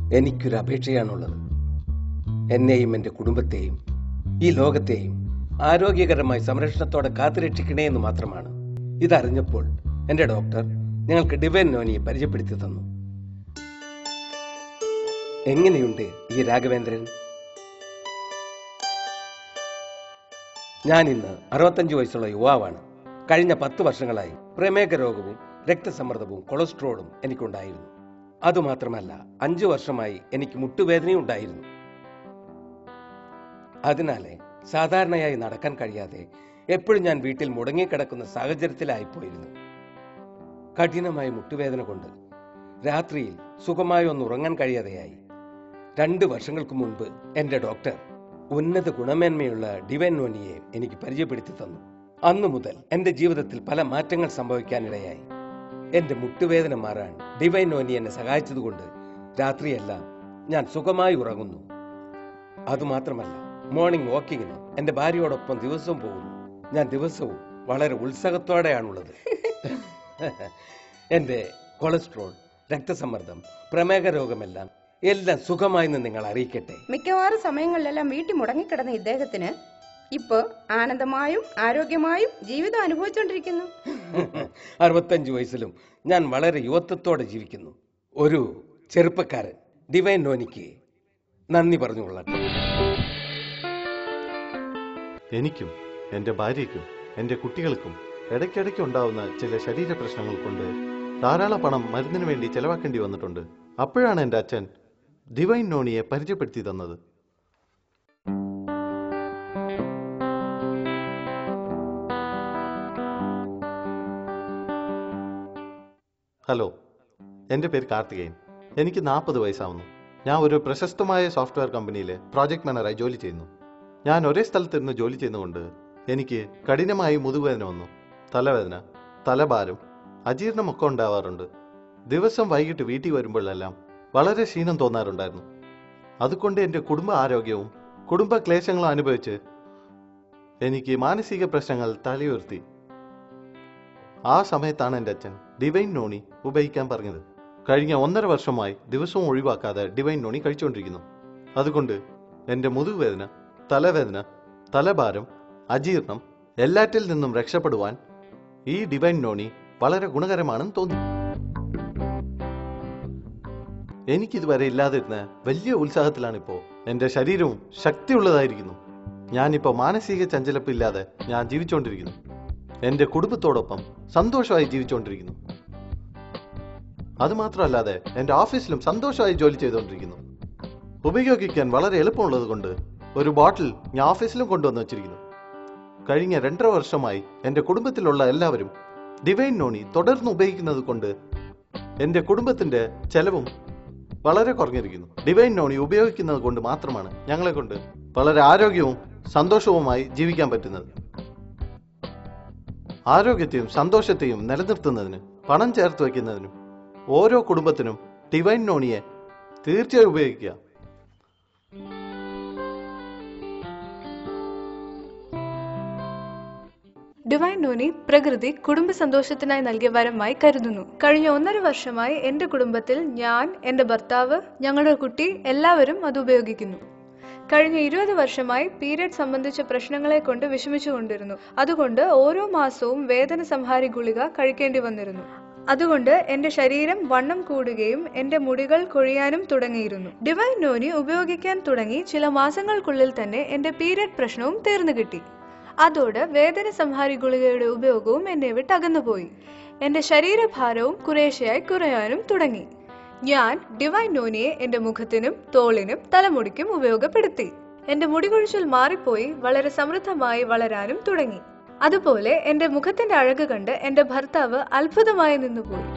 എനിക്കൊരു അപേക്ഷയാണുള്ളത് എന്നെയും എൻ്റെ കുടുംബത്തെയും ഈ ലോകത്തെയും ആരോഗ്യകരമായി സംരക്ഷണത്തോടെ കാത്തുരക്ഷിക്കണേ എന്ന് മാത്രമാണ് ഇതറിഞ്ഞപ്പോൾ എൻ്റെ ഡോക്ടർ ഞങ്ങൾക്ക് ഡിവൈൻ നോനിയെ പരിചയപ്പെടുത്തി തന്നു എങ്ങനെയുണ്ട് ഈ രാഘവേന്ദ്രൻ ഞാൻ ഇന്ന് അറുപത്തഞ്ച് വയസ്സുള്ള യുവാവാണ് കഴിഞ്ഞ പത്ത് വർഷങ്ങളായി പ്രമേഹ രോഗവും രക്തസമ്മർദ്ദവും കൊളസ്ട്രോളും എനിക്കുണ്ടായിരുന്നു അതുമാത്രമല്ല അഞ്ചു വർഷമായി എനിക്ക് മുട്ടുവേദനയും ഉണ്ടായിരുന്നു അതിനാലെ സാധാരണയായി നടക്കാൻ കഴിയാതെ എപ്പോഴും ഞാൻ വീട്ടിൽ മുടങ്ങിക്കിടക്കുന്ന സാഹചര്യത്തിലായിപ്പോയിരുന്നു കഠിനമായ മുട്ടുവേദന കൊണ്ട് രാത്രിയിൽ സുഖമായി ഒന്ന് ഉറങ്ങാൻ കഴിയാതെയായി രണ്ട് വർഷങ്ങൾക്ക് മുൻപ് എൻ്റെ ഡോക്ടർ ഉന്നത ഗുണമേന്മയുള്ള ഡിവൈൻ നോനിയെ എനിക്ക് പരിചയപ്പെടുത്തി തന്നു അന്നു മുതൽ എൻ്റെ ജീവിതത്തിൽ പല മാറ്റങ്ങൾ സംഭവിക്കാനിടയായി എൻ്റെ മുട്ടുവേദന മാറാൻ ഡിവൈൻ നോനി എന്നെ സഹായിച്ചതുകൊണ്ട് രാത്രിയെല്ലാം ഞാൻ സുഖമായി ഉറങ്ങുന്നു അതുമാത്രമല്ല മോർണിംഗ് വാക്കിങ്ങിന് എൻ്റെ ഭാര്യയോടൊപ്പം ദിവസവും പോകുന്നു ഞാൻ ദിവസവും വളരെ ഉത്സാഹത്തോടെയാണുള്ളത് എൻ്റെ കൊളസ്ട്രോൾ രക്തസമ്മർദ്ദം പ്രമേഹ രോഗമെല്ലാം എല്ലാം സുഖമായി എന്ന് നിങ്ങൾ അറിയിക്കട്ടെ മിക്കവാറും സമയങ്ങളിലെല്ലാം വീട്ടിൽ മുടങ്ങിക്കിടന്ന ഇദ്ദേഹത്തിന് ഇപ്പൊ ആനന്ദമായും ആരോഗ്യമായും ജീവിതം അനുഭവിച്ചുകൊണ്ടിരിക്കുന്നു അറുപത്തഞ്ച് വയസ്സിലും ഞാൻ വളരെ യുവത്വത്തോടെ ജീവിക്കുന്നു ഒരു ചെറുപ്പക്കാരൻ ഡിവൈൻ നോനിക്ക് നന്ദി പറഞ്ഞുകൊള്ളട്ടെ എനിക്കും എൻ്റെ ഭാര്യയ്ക്കും എൻ്റെ കുട്ടികൾക്കും ഇടയ്ക്കിടയ്ക്ക് ഉണ്ടാവുന്ന ചില ശരീര പ്രശ്നങ്ങൾ കൊണ്ട് ധാരാളം പണം മരുന്നിന് വേണ്ടി ചെലവാക്കേണ്ടി വന്നിട്ടുണ്ട് അപ്പോഴാണ് എൻ്റെ അച്ഛൻ ഡിവൈൻ നോണിയെ പരിചയപ്പെടുത്തി തന്നത് ഹലോ എൻ്റെ പേര് കാർത്തികേയൻ എനിക്ക് നാൽപ്പത് വയസ്സാവുന്നു ഞാൻ ഒരു പ്രശസ്തമായ സോഫ്റ്റ്വെയർ കമ്പനിയിൽ പ്രോജക്ട് മാനേജറായി ജോലി ചെയ്യുന്നു ഞാൻ ഒരേ സ്ഥലത്തിരുന്ന് ജോലി ചെയ്യുന്നതുകൊണ്ട് എനിക്ക് കഠിനമായി മുതുകുവേദന വന്നു തലവേദന തലഭാരം അജീർണമൊക്കെ ഉണ്ടാവാറുണ്ട് ദിവസം വൈകിട്ട് വീട്ടിൽ വരുമ്പോഴെല്ലാം വളരെ ക്ഷീണം തോന്നാറുണ്ടായിരുന്നു അതുകൊണ്ട് എൻ്റെ കുടുംബ ആരോഗ്യവും കുടുംബ ക്ലേശങ്ങളും അനുഭവിച്ച് എനിക്ക് മാനസിക പ്രശ്നങ്ങൾ തലയുയർത്തി ആ സമയത്താണ് എൻ്റെ അച്ഛൻ ഡിവൈൻ നോണി ഉപയോഗിക്കാൻ പറഞ്ഞത് കഴിഞ്ഞ ഒന്നര വർഷമായി ദിവസവും ഒഴിവാക്കാതെ ഡിവൈൻ നോണി കഴിച്ചുകൊണ്ടിരിക്കുന്നു അതുകൊണ്ട് എൻ്റെ മുതുകുവേദന തലവേദന തലഭാരം അജീർണം എല്ലാറ്റിൽ നിന്നും രക്ഷപ്പെടുവാൻ ഈ ഡിവൈൻ നോണി വളരെ ഗുണകരമാണെന്ന് തോന്നി എനിക്കിതുവരെ ഇല്ലാതിരുന്ന വലിയ ഉത്സാഹത്തിലാണിപ്പോ എൻ്റെ ശരീരവും ശക്തിയുള്ളതായിരിക്കുന്നു ഞാനിപ്പോ മാനസിക ചഞ്ചലപ്പില്ലാതെ ഞാൻ ജീവിച്ചുകൊണ്ടിരിക്കുന്നു എൻ്റെ കുടുംബത്തോടൊപ്പം സന്തോഷമായി ജീവിച്ചുകൊണ്ടിരിക്കുന്നു അതുമാത്രമല്ലാതെ എൻ്റെ ഓഫീസിലും സന്തോഷമായി ജോലി ചെയ്തുകൊണ്ടിരിക്കുന്നു ഉപയോഗിക്കാൻ വളരെ എളുപ്പമുള്ളത് കൊണ്ട് ഒരു ബോട്ടിൽ ഞാൻ ഓഫീസിലും കൊണ്ടുവന്ന് വെച്ചിരിക്കുന്നു കഴിഞ്ഞ രണ്ടര വർഷമായി എൻ്റെ കുടുംബത്തിലുള്ള എല്ലാവരും ഡിവൈൻ നോണി തുടർന്ന് ഉപയോഗിക്കുന്നത് കൊണ്ട് എൻ്റെ കുടുംബത്തിന്റെ ചെലവും വളരെ കുറഞ്ഞിരിക്കുന്നു ഡിവൈൻ നോണി ഉപയോഗിക്കുന്നത് കൊണ്ട് മാത്രമാണ് ഞങ്ങളെ കൊണ്ട് വളരെ ആരോഗ്യവും സന്തോഷവുമായി ജീവിക്കാൻ പറ്റുന്നത് ആരോഗ്യത്തെയും സന്തോഷത്തെയും നിലനിർത്തുന്നതിന് പണം ചേർത്ത് വയ്ക്കുന്നതിനും ഓരോ കുടുംബത്തിനും ഡിവൈൻ നോണിയെ തീർച്ചയായും ഉപയോഗിക്കുക ഡിവൈൻ നോനി പ്രകൃതി കുടുംബ സന്തോഷത്തിനായി നൽകിയ വരമായി കരുതുന്നു കഴിഞ്ഞ ഒന്നര വർഷമായി എന്റെ കുടുംബത്തിൽ ഞാൻ എന്റെ ഭർത്താവ് ഞങ്ങളുടെ കുട്ടി എല്ലാവരും അത് ഉപയോഗിക്കുന്നു കഴിഞ്ഞ ഇരുപത് വർഷമായി പീരിയഡ് സംബന്ധിച്ച പ്രശ്നങ്ങളെ കൊണ്ട് വിഷമിച്ചുകൊണ്ടിരുന്നു അതുകൊണ്ട് ഓരോ മാസവും വേദന സംഹാരി ഗുളിക കഴിക്കേണ്ടി വന്നിരുന്നു അതുകൊണ്ട് എന്റെ ശരീരം വണ്ണം കൂടുകയും എന്റെ മുടികൾ കൊഴിയാനും തുടങ്ങിയിരുന്നു ഡിവൈൻ നോനി ഉപയോഗിക്കാൻ തുടങ്ങി ചില മാസങ്ങൾക്കുള്ളിൽ തന്നെ എന്റെ പീരിയഡ് പ്രശ്നവും തീർന്നു കിട്ടി അതോടെ വേദന സംഹാരി ഗുളികയുടെ ഉപയോഗവും എന്നെ വിട്ട് അകന്നുപോയി എന്റെ ശരീരഭാരവും കുറേശ്ശെയായി കുറയാനും തുടങ്ങി ഞാൻ ഡിവൈൻ നോനിയെ എന്റെ മുഖത്തിനും തോളിനും തലമുടിക്കും ഉപയോഗപ്പെടുത്തി എന്റെ മുടികൊഴിച്ചിൽ മാറിപ്പോയി വളരെ സമൃദ്ധമായി വളരാനും തുടങ്ങി അതുപോലെ എന്റെ മുഖത്തിന്റെ അഴക് കണ്ട് എന്റെ ഭർത്താവ് അത്ഭുതമായി നിന്നുപോയി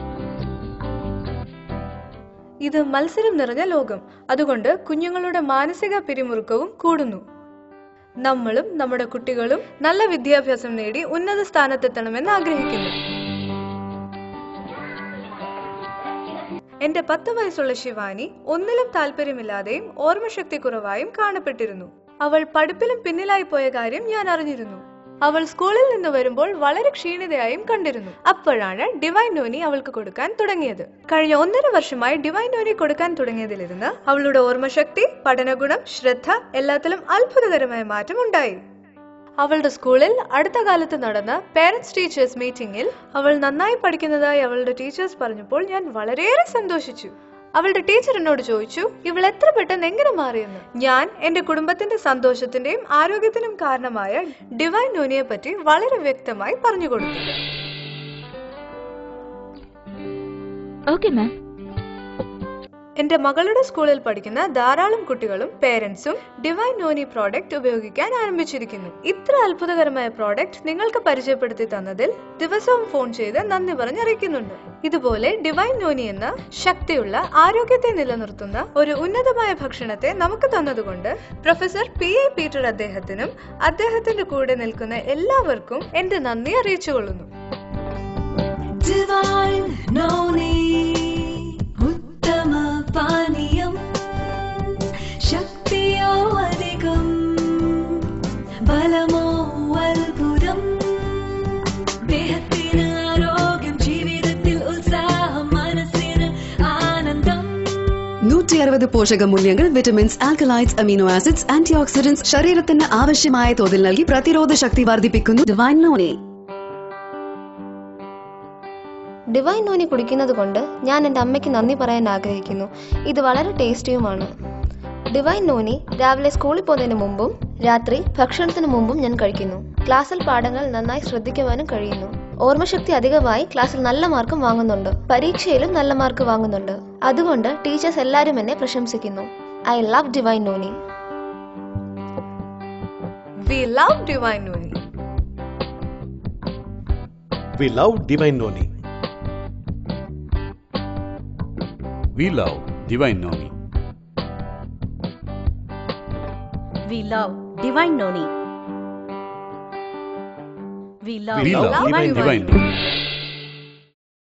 ഇത് മത്സരം നിറഞ്ഞ ലോകം അതുകൊണ്ട് കുഞ്ഞുങ്ങളുടെ മാനസിക പിരിമുറുക്കവും കൂടുന്നു നമ്മളും നമ്മുടെ കുട്ടികളും നല്ല വിദ്യാഭ്യാസം നേടി ഉന്നത സ്ഥാനത്തെത്തണമെന്ന് ആഗ്രഹിക്കുന്നു എന്റെ പത്ത് വയസ്സുള്ള ശിവാനി ഒന്നിലും താല്പര്യമില്ലാതെയും ഓർമ്മശക്തി കുറവായും കാണപ്പെട്ടിരുന്നു അവൾ പഠിപ്പിലും പിന്നിലായി പോയ കാര്യം ഞാൻ അറിഞ്ഞിരുന്നു അവൾ സ്കൂളിൽ നിന്ന് വരുമ്പോൾ വളരെ ക്ഷീണിതയായും കണ്ടിരുന്നു അപ്പോഴാണ് ഡിവൈൻ നോനി അവൾക്ക് കൊടുക്കാൻ തുടങ്ങിയത് കഴിഞ്ഞ ഒന്നര വർഷമായി ഡിവൈൻ നോനി കൊടുക്കാൻ തുടങ്ങിയതിലിരുന്ന് അവളുടെ ഓർമ്മശക്തി പഠനഗുണം ശ്രദ്ധ എല്ലാത്തിലും അത്ഭുതകരമായ മാറ്റം ഉണ്ടായി അവളുടെ സ്കൂളിൽ അടുത്ത കാലത്ത് നടന്ന പേരൻസ് ടീച്ചേഴ്സ് മീറ്റിംഗിൽ അവൾ നന്നായി പഠിക്കുന്നതായി അവളുടെ ടീച്ചേഴ്സ് പറഞ്ഞപ്പോൾ ഞാൻ വളരെയേറെ സന്തോഷിച്ചു അവളുടെ ടീച്ചർ എന്നോട് ചോദിച്ചു ഇവൾ എത്ര പെട്ടെന്ന് എങ്ങനെ മാറിയെന്ന് ഞാൻ എന്റെ കുടുംബത്തിന്റെ സന്തോഷത്തിന്റെയും ആരോഗ്യത്തിനും കാരണമായ ഡിവൈൻ നോനിയെ പറ്റി വളരെ വ്യക്തമായി പറഞ്ഞു കൊടുത്തു ഓക്കെ മാം എന്റെ മകളുടെ സ്കൂളിൽ പഠിക്കുന്ന ധാരാളം കുട്ടികളും പേരൻസും ഡിവൈൻ നോനി പ്രോഡക്റ്റ് ഉപയോഗിക്കാൻ ആരംഭിച്ചിരിക്കുന്നു ഇത്ര അത്ഭുതകരമായ പ്രോഡക്റ്റ് നിങ്ങൾക്ക് പരിചയപ്പെടുത്തി തന്നതിൽ ദിവസവും ഫോൺ ചെയ്ത് നന്ദി പറഞ്ഞറിയിക്കുന്നുണ്ട് ഇതുപോലെ ഡിവൈൻ നോനി എന്ന ശക്തിയുള്ള ആരോഗ്യത്തെ നിലനിർത്തുന്ന ഒരു ഉന്നതമായ ഭക്ഷണത്തെ നമുക്ക് തന്നതുകൊണ്ട് പ്രൊഫസർ പി എ പീറ്റർ അദ്ദേഹത്തിനും അദ്ദേഹത്തിന്റെ കൂടെ നിൽക്കുന്ന എല്ലാവർക്കും എന്റെ നന്ദി അറിയിച്ചുകൊള്ളുന്നു Divine Noni ഉത്തമ പാനീയം ശക്തിയോ അധികം ബലമോ അത്ഭുതം ദേഹത്തിന് ആരോഗ്യം ജീവിതത്തിൽ ഉത്സാഹം മനസ്സിന് ആനന്ദം നൂറ്റി അറുപത് പോഷക മൂല്യങ്ങൾ vitamins alkaloids amino acids antioxidants ശരീരത്തിന് ആവശ്യമായ തോതിൽ നൽകി പ്രതിരോധ ശക്തി വർദ്ധിപ്പിക്കുന്നു ഡിവൈൻ നോനി ഡിവൈൻ നോനി കുടിക്കുന്നത് കൊണ്ട് ഞാൻ എൻ്റെ അമ്മയ്ക്ക് നന്ദി പറയാൻ ആഗ്രഹിക്കുന്നു ഇത് വളരെ ടേസ്റ്റിയുമാണ് ഡിവൈൻ നോനി രാവിലെ സ്കൂളിൽ പോകുന്നതിന് മുമ്പും രാത്രി ഭക്ഷണത്തിന് മുമ്പും ഞാൻ കഴിക്കുന്നു ക്ലാസ്സിൽ പാഠങ്ങൾ നന്നായി ശ്രദ്ധിക്കുവാനും കഴിയുന്നു ഓർമ്മശക്തി അധികമായി ക്ലാസ്സിൽ നല്ല മാർക്കും വാങ്ങുന്നുണ്ട് പരീക്ഷയിലും നല്ല മാർക്ക് വാങ്ങുന്നുണ്ട് അതുകൊണ്ട് ടീച്ചേഴ്സ് എല്ലാവരും എന്നെ പ്രശംസിക്കുന്നു I love Divine Noni we love Divine Noni We love Divine Noni. We love Divine Noni. We love Divine Noni. We love, We love love Divine Divine Noni.